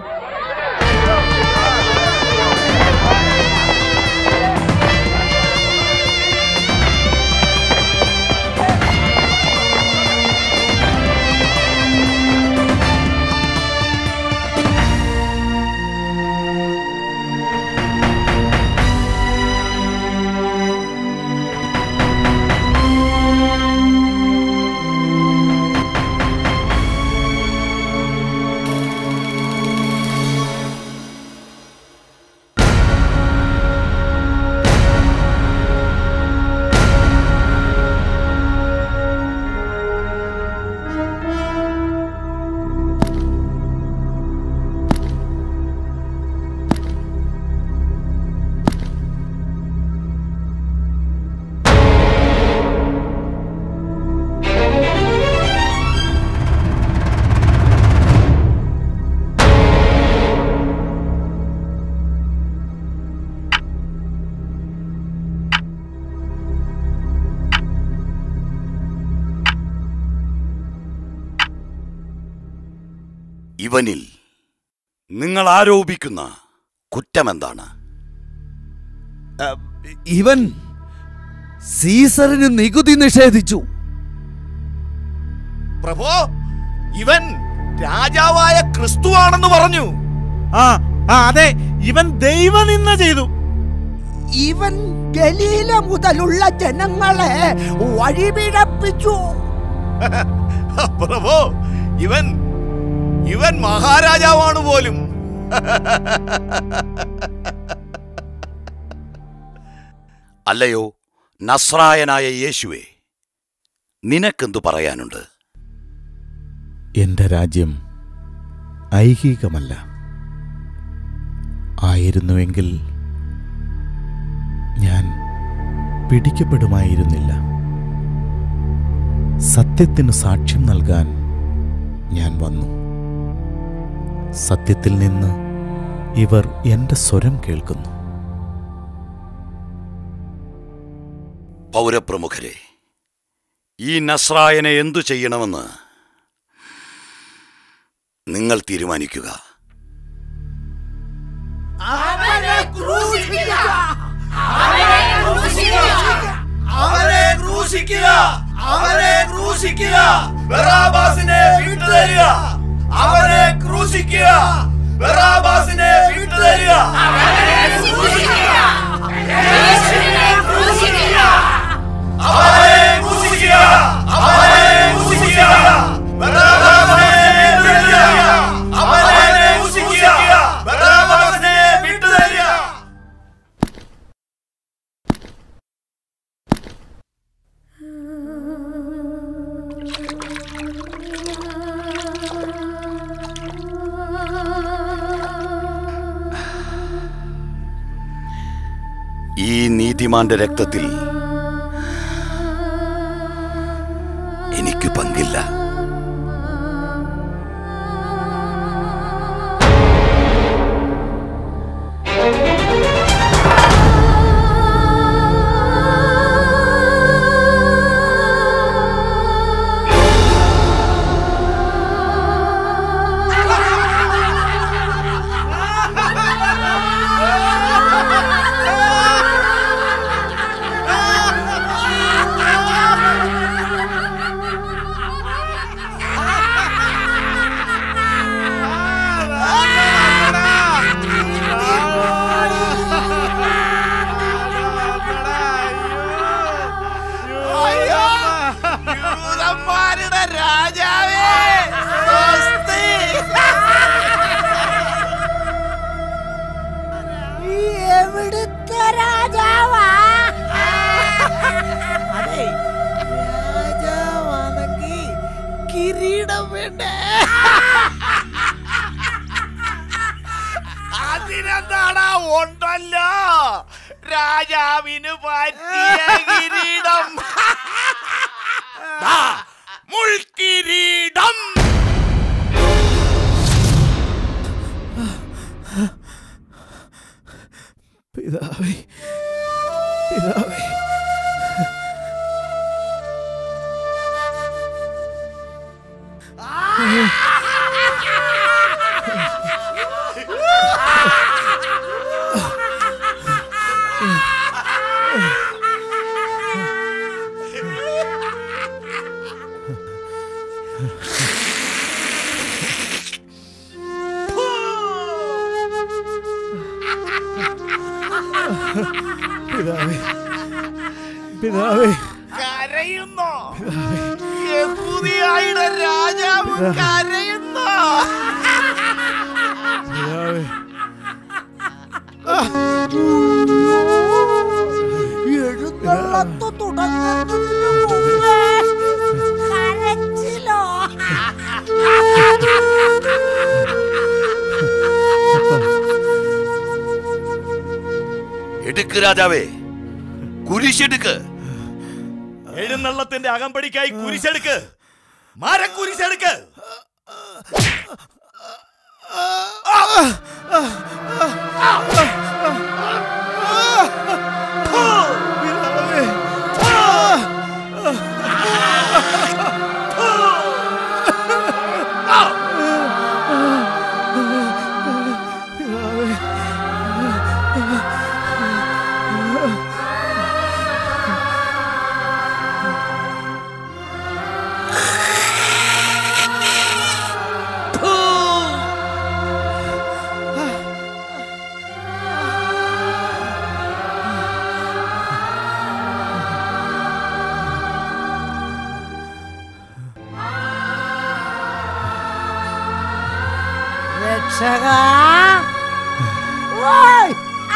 ഇവനിൽ നിങ്ങൾ ആരോപിക്കുന്ന കുറ്റമെന്താണ് ഇവൻ സീസറിന് നികുതി നിഷേധിച്ചു പ്രഭോ ഇവൻ രാജാവായ ക്രിസ്തുവാണെന്ന് പറഞ്ഞു ആ ആ അതെ ഇവൻ ദൈവനിന്ദ ചെയ്തു ഇവൻ ഗലീല മുതലുള്ള ജനങ്ങളെ വഴിപിഴപ്പിച്ചു പ്രഭോ ഇവൻ ഇവൻ മഹാരാജാവാണ് പോലും അല്ലയോ നസ്രായനായ യേശുവേ നിനക്കെന്തു പറയാനുണ്ട് എൻ്റെ രാജ്യം ഐഹികമല്ല ആയിരുന്നുവെങ്കിൽ ഞാൻ പിടിക്കപ്പെടുമായിരുന്നില്ല സത്യത്തിന് സാക്ഷ്യം നൽകാൻ ഞാൻ വന്നു സത്യത്തിൽ നിന്ന് ഇവർ എൻ്റെ സ്വരം കേൾക്കുന്നു പൗരപ്രമുഖരെ ഈ നസ്രായനെ എന്തു ചെയ്യണമെന്ന് നിങ്ങൾ തീരുമാനിക്കുക അവനെ ക്രൂശിക്കുക അവനെ ക്രൂശിക്കുക അവനെ ക്രൂശിക്കുക അവനെ ക്രൂശിക്കുക ബറാബാസിനെ വിട്ടുതരിക അവനെ ക്രൂശിക്കുക ബറാബാസിനെ വിട്ടുതരിക അവനെ ക്രൂശിക്കുക യേശുവിനെ ക്രൂശിക്കുക അവനെ ക്രൂശിക്കുക അവനെ ക്രൂശിക്കുക ബറാബാസിനെ വിട്ടുതരിക അവനെ ക്രൂശിക്കുക ബറാബാസിനെ വിട്ടുതരിക ഈ നീതിമാന്റെ രക്തത്തിൽ എനിക്ക് പങ്കില്ല അയ്യോ യൂതന്മാരുടെ രാജാവേ സ്വസ്തി എവിടുത്തെ രാജാവാ അതെ രാജാവാണെങ്കിൽ കിരീടം വേണ്ടേ അതിനെന്താടാ ഉണ്ടല്ലോ രാജാവിന് പറ്റിയ കിരീടം ദാ, മുൾക്കിരീടം പിതാവേ പിതാവേ പിതാവേ പിതാവേ കരയുന്നോ യഹൂദിയായുടെ രാജാവ് പിതാ. കരയുന്നോ പിതാവേ എഴുന്നള്ളത്ത് തുടങ്ങുന്നതിന് മുമ്പേ കരച്ചിലോ എടുക്ക് രാജാവേ കുരിശെടുക്ക് എഴുന്നള്ളത്തിന്റെ അകമ്പടിക്കായി കുരിശെടുക്ക് മരക്കുരിശെടുക്ക് രക്ഷക ഓയ്!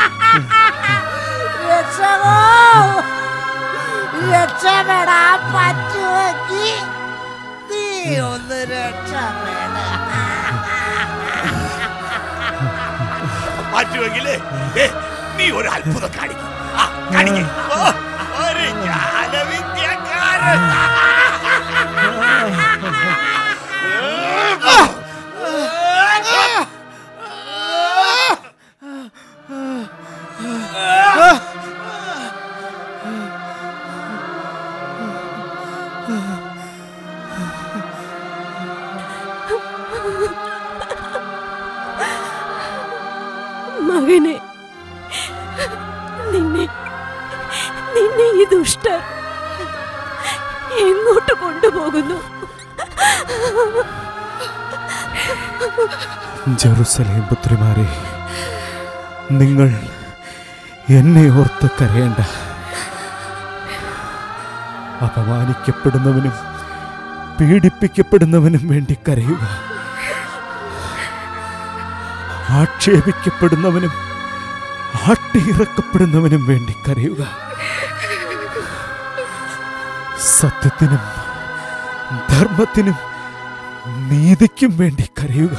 രക്ഷകോ രക്ഷപ്പെടാൻ പറ്റുമെങ്കിൽ നീ ഒന്ന് രക്ഷപ്പെട പറ്റുമെങ്കിലേ ഏ, നീ ഒരു അത്ഭുതം കാണിക്കും ആ, കാണിക്ക്. ഓ, ഒരു ജാലവിദ്യക്കാരൻ മകനെ നിന്നെ നിന്നെ ഈ ദുഷ്ടർ എങ്ങോട്ട് കൊണ്ടുപോകുന്നു ജെറുസലേം പുത്രിമാരെ നിങ്ങൾ എന്നെ ഓർത്ത് കരയേണ്ട അപമാനിക്കപ്പെടുന്നവനും പീഡിപ്പിക്കപ്പെടുന്നവനും വേണ്ടി കരയുക ആക്ഷേപിക്കപ്പെടുന്നവനും ആട്ടിയിറക്കപ്പെടുന്നവനും വേണ്ടി കരയുക സത്യത്തിനും ധർമ്മത്തിനും നീതിക്കും വേണ്ടി കരയുക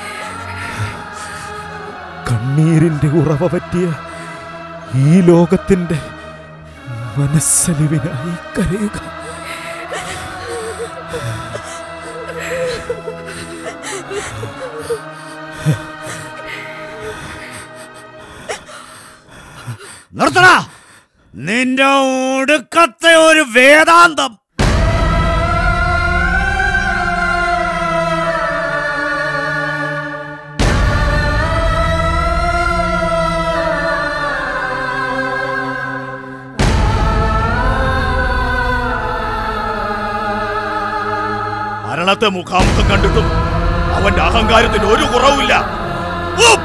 കണ്ണീരിന്റെ ഉറവ പറ്റിയ ഈ ലോകത്തിന്റെ മനസ്സലിവിനായി കരയുക നിർത്തടാ നിന്റെ ഒടുക്കത്തെ ഒരു വേദാന്തം മരണത്തെ മുഖാമുഖം കണ്ടിട്ടും അവന്റെ അഹങ്കാരത്തിന് ഒരു കുറവുമില്ല ഉപ്പ്!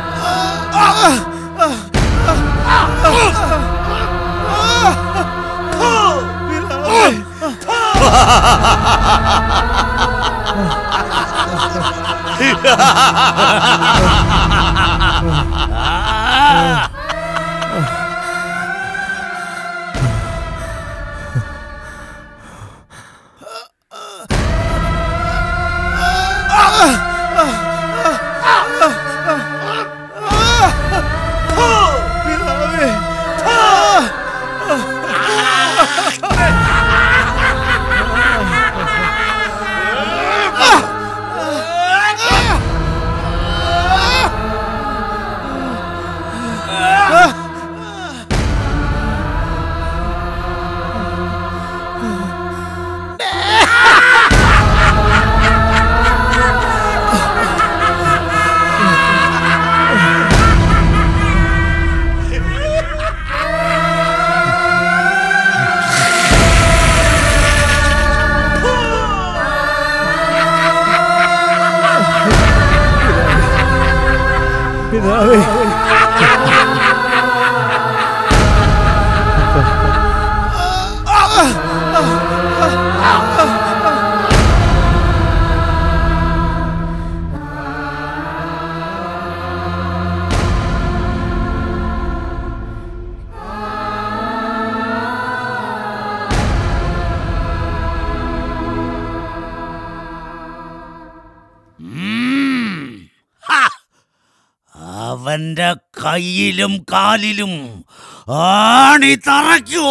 അവന്റെ കയ്യിലും കാലിലും ആണി തറയ്ക്കൂ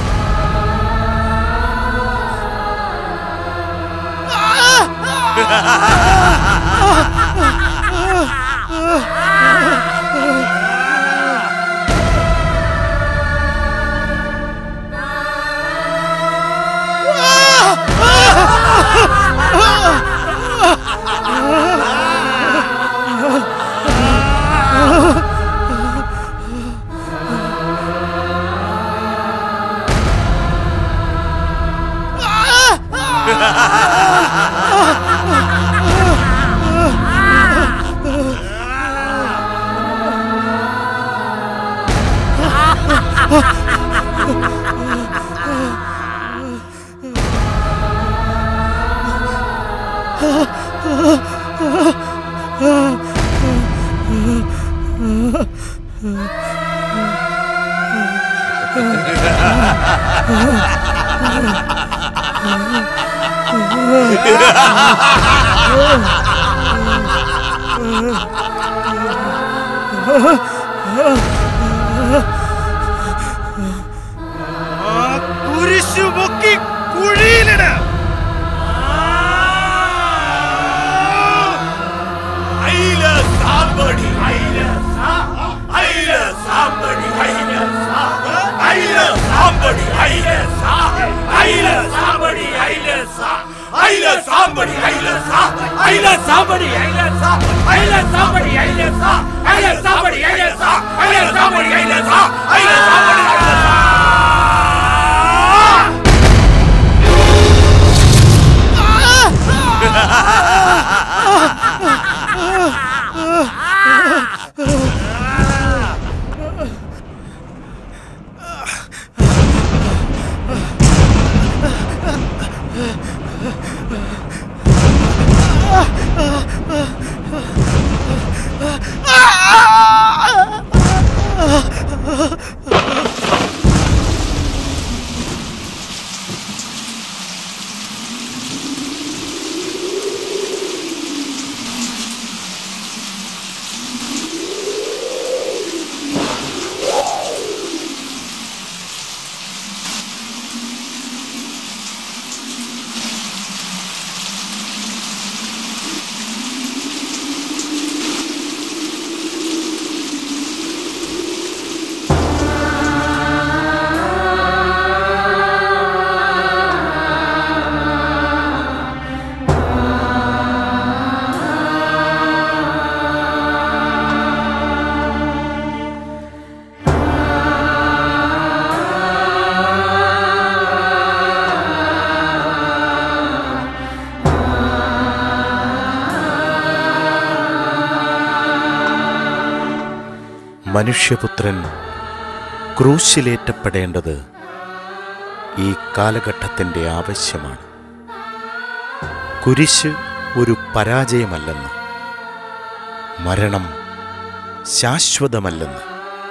കുരിശു പൊക്കി കുഴിയിലിട അയില സാമ്പടി അയില അയില സാമ്പടി അയില അയില സാമ്പടി അയില അയില സാമ്പടി അയില അയില സാമ്പടി അയില അയില സാമ്പടി അയില അയില സാമ്പടി അയില അയില സാമ്പടി അയില അയില സാമ്പടി അയില അയില സാമ്പടി അയില മനുഷ്യപുത്രൻ ക്രൂശിലേറ്റപ്പെടേണ്ടത് ഈ കാലഘട്ടത്തിൻ്റെ ആവശ്യമാണ് കുരിശ് ഒരു പരാജയമല്ലെന്ന് മരണം ശാശ്വതമല്ലെന്ന്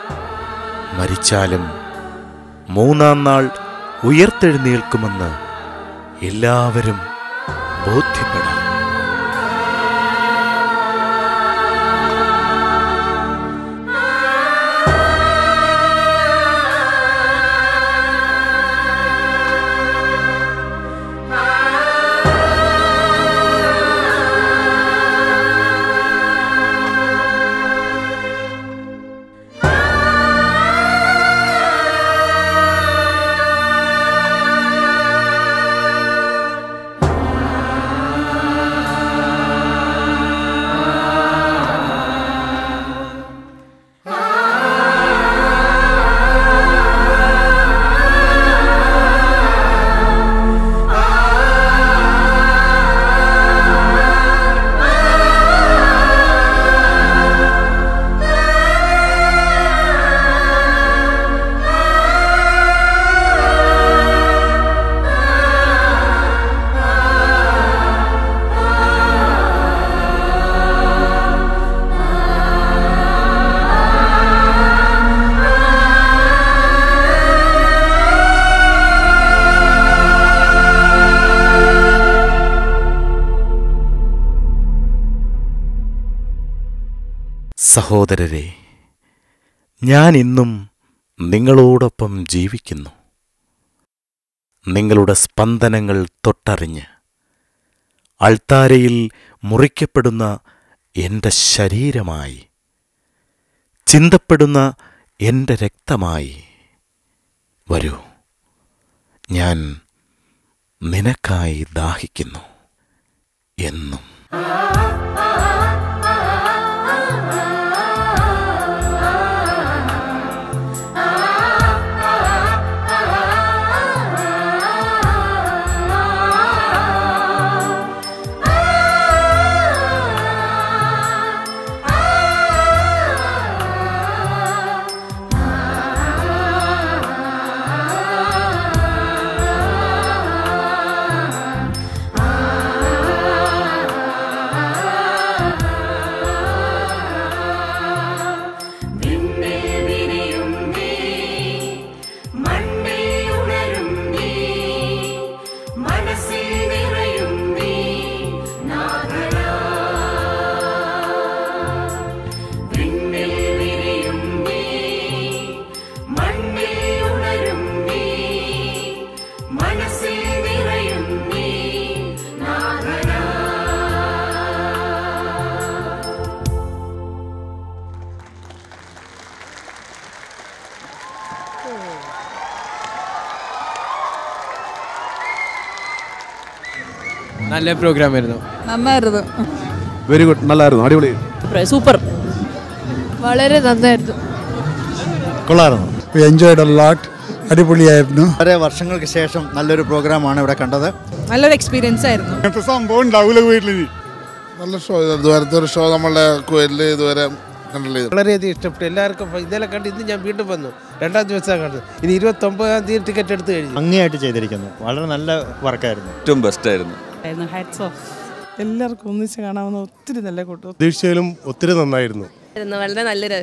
മരിച്ചാലും മൂന്നാം നാൾ ഉയർത്തെഴുന്നേൽക്കുമെന്ന് എല്ലാവരും ബോധ്യപ്പെടാം ആ സഹോദരരെ ഞാൻ ഇന്നും നിങ്ങളോടൊപ്പം ജീവിക്കുന്നു നിങ്ങളുടെ സ്പന്ദനങ്ങൾ തൊട്ടറിഞ്ഞ് അൾത്താരയിൽ മുറിക്കപ്പെടുന്ന എൻ്റെ ശരീരമായി ചിന്തപ്പെടുന്ന എൻ്റെ രക്തമായി വരൂ ഞാൻ നിനക്കായി ദാഹിക്കുന്നു എന്നും വിണ്ണേ വിരിയും നീ മണ്ണേ ഉണരും നീ മനസ്സിൽ നിറയും നീ നാഗരാ വിണ്ണിൽ വിരിയും നീ മണ്ണിൽ ഉണരും നീ മനസ്സിൽ നിറയും നീ നാഗരാ നല്ല പ്രോഗ്രാം ആയിരുന്നു നന്നായിരുന്നു വെരി ഗുഡ് നല്ലായിരുന്നു അടിപൊളി സൂപ്പർ വളരെ നന്നായിരുന്നു കൊള്ളായിരുന്നു എൻജോയ്ഡ് ലോട്ട് അടിപൊളിയായിരുന്നു വളരെ വർഷങ്ങൾക്ക് ശേഷം നല്ലൊരു പ്രോഗ്രാമാണ് ഇവിടെ കണ്ടത് നല്ലൊരു എക്സ്പീരിയൻസ് ആയിരുന്നു അങ്ങനത്തെ സംഭവം ഉണ്ടാവില്ല വീട്ടിൽ നല്ല ഷോ ഇതുവരത്തെ ഒരു ഷോ നമ്മളുടെ കുവൈറ്റിൽ ഇതുവരെ കണ്ടില്ല വളരെയധികം ഇഷ്ടപ്പെട്ടു എല്ലാവർക്കും ഇപ്പൊ ഇന്നലെ കണ്ട് ഇന്ന് ഞാൻ വീണ്ടും വന്നു രണ്ടാം ദിവസമാണ് കണ്ടത് ഇനി ഇരുപത്തി ഒമ്പതാം തീയതി ടിക്കറ്റ് എടുത്ത് കഴിഞ്ഞു ഭംഗിയായിട്ട് ചെയ്തിരിക്കുന്നു വളരെ നല്ല വർക്കായിരുന്നു ഏറ്റവും ബെസ്റ്റ് ആയിരുന്നു ഹാറ്റ്സ് ഓഫ് എല്ലാവർക്കും ഒന്നിച്ച് കാണാവുന്ന ഒത്തിരി നല്ല കൂട്ടം പ്രതീക്ഷയിലും ഒത്തിരി നന്നായിരുന്നു വളരെ നല്ലൊരു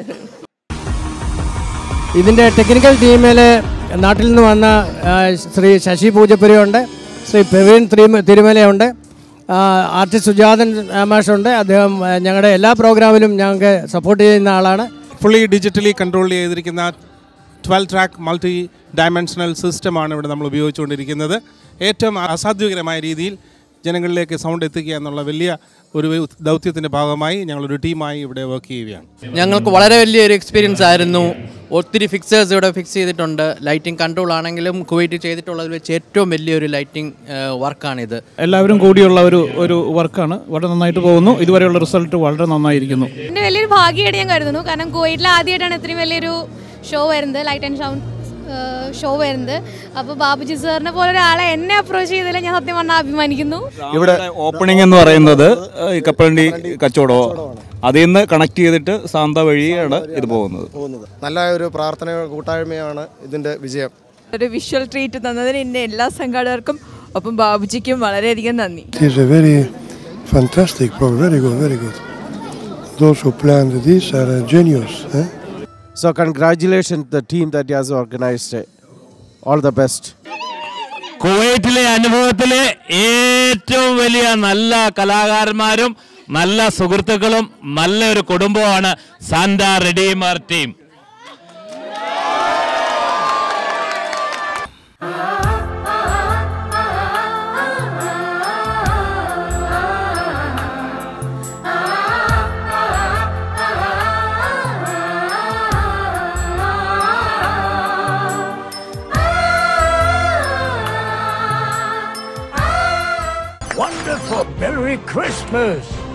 ഇതിൻ്റെ ടെക്നിക്കൽ ടീമിൽ നാട്ടിൽ നിന്ന് വന്ന ആ, ശ്രീ ശശി പൂജപ്പുരയുണ്ട് ശ്രീ പ്രവീൺ തിരുമ തിരുമലയുണ്ട് ആ, ആർട്ടിസ്റ്റ് സുജാതൻ മാഷുണ്ട് അദ്ദേഹം ആ, ഞങ്ങളുടെ എല്ലാ പ്രോഗ്രാമിലും ഞങ്ങൾക്ക് സപ്പോർട്ട് ചെയ്യുന്ന ആളാണ് ഫുള്ളി ഡിജിറ്റലി കൺട്രോൾ ചെയ്തിരിക്കുന്ന ട്വൽവ് ട്രാക്ക് മൾട്ടി ഡയമെൻഷണൽ സിസ്റ്റമാണ് ഇവിടെ നമ്മൾ ഉപയോഗിച്ചുകൊണ്ടിരിക്കുന്നത് ഏറ്റവും അസാധ്യകരമായ രീതിയിൽ ജനങ്ങളിലേക്ക് സൗണ്ട് എത്തിക്കുക എന്നുള്ള വലിയ ഒരു ദൗത്യത്തിൻ്റെ ഭാഗമായി ഞങ്ങളൊരു ടീമായി ഇവിടെ വർക്ക് ചെയ്യുകയാണ് ഞങ്ങൾക്ക് വളരെ വലിയൊരു എക്സ്പീരിയൻസ് ആയിരുന്നു ഒത്തിരി ഫിക്സേഴ്സ് ഇവിടെ ഫിക്സ് ചെയ്തിട്ടുണ്ട് ലൈറ്റിംഗ് കൺട്രോൾ ആണെങ്കിലും കുവൈറ്റ് ചെയ്തിട്ടുള്ളതിൽ വെച്ച് ഏറ്റവും വലിയൊരു ലൈറ്റിംഗ് വർക്കാണിത് എല്ലാവരും കൂടിയുള്ള ഒരു ഒരു വർക്കാണ് വളരെ നന്നായിട്ട് പോകുന്നു ഇതുവരെയുള്ള റിസൾട്ട് വളരെ നന്നായിരിക്കുന്നു എൻ്റെ വലിയൊരു ഭാഗ്യമായിട്ട് ഞാൻ കരുതുന്നു കാരണം കുവൈറ്റിൽ ആദ്യമായിട്ടാണ് ഇത്രയും വലിയൊരു ഷോ വരുന്നത് ലൈറ്റ് ആൻഡ് സൗണ്ട് ഷോ വരുന്നത് അപ്പോൾ ബാബുജി സാറിനെ പോലെ ഒരാളെ എന്നെ അപ്രോച്ച് ചെയ്തതിൽ ഞാൻ സത്യം പറഞ്ഞാൽ അഭിമാനിക്കുന്നു ഇവിടെ ഓപ്പണിംഗ് എന്ന് പറയുന്നത് ഏഹ്, ഈ കപ്പലണ്ടി കച്ചവടമാണ് അതിൽ നിന്ന് കണക്ട് ചെയ്തിട്ട് സാന്ത വഴിയാണ് ഇത് പോകുന്നത് നല്ല ഒരു പ്രാർത്ഥന കൂട്ടായ്മയാണ് ഇതിന്റെ വിജയം ഒരു വിഷ്വൽ ട്രീറ്റ് തന്നതിന് എന്നെ എല്ലാ സംഘാടകർക്കും ഒപ്പം ബാബുജിക്കും വളരെയധികം നന്ദി It is a very fantastic program, very good, very good. Those who planned this are uh, genius. Eh? So congratulations the team that has organized it. All the best. കുവൈറ്റിലെ അനുഭവത്തിലെ ഏറ്റവും വലിയ നല്ല കലാകാരന്മാരും നല്ല സുഹൃത്തുക്കളും നല്ലൊരു കുടുംബമാണ് Santa Redeemer team Wonderful Merry Christmas!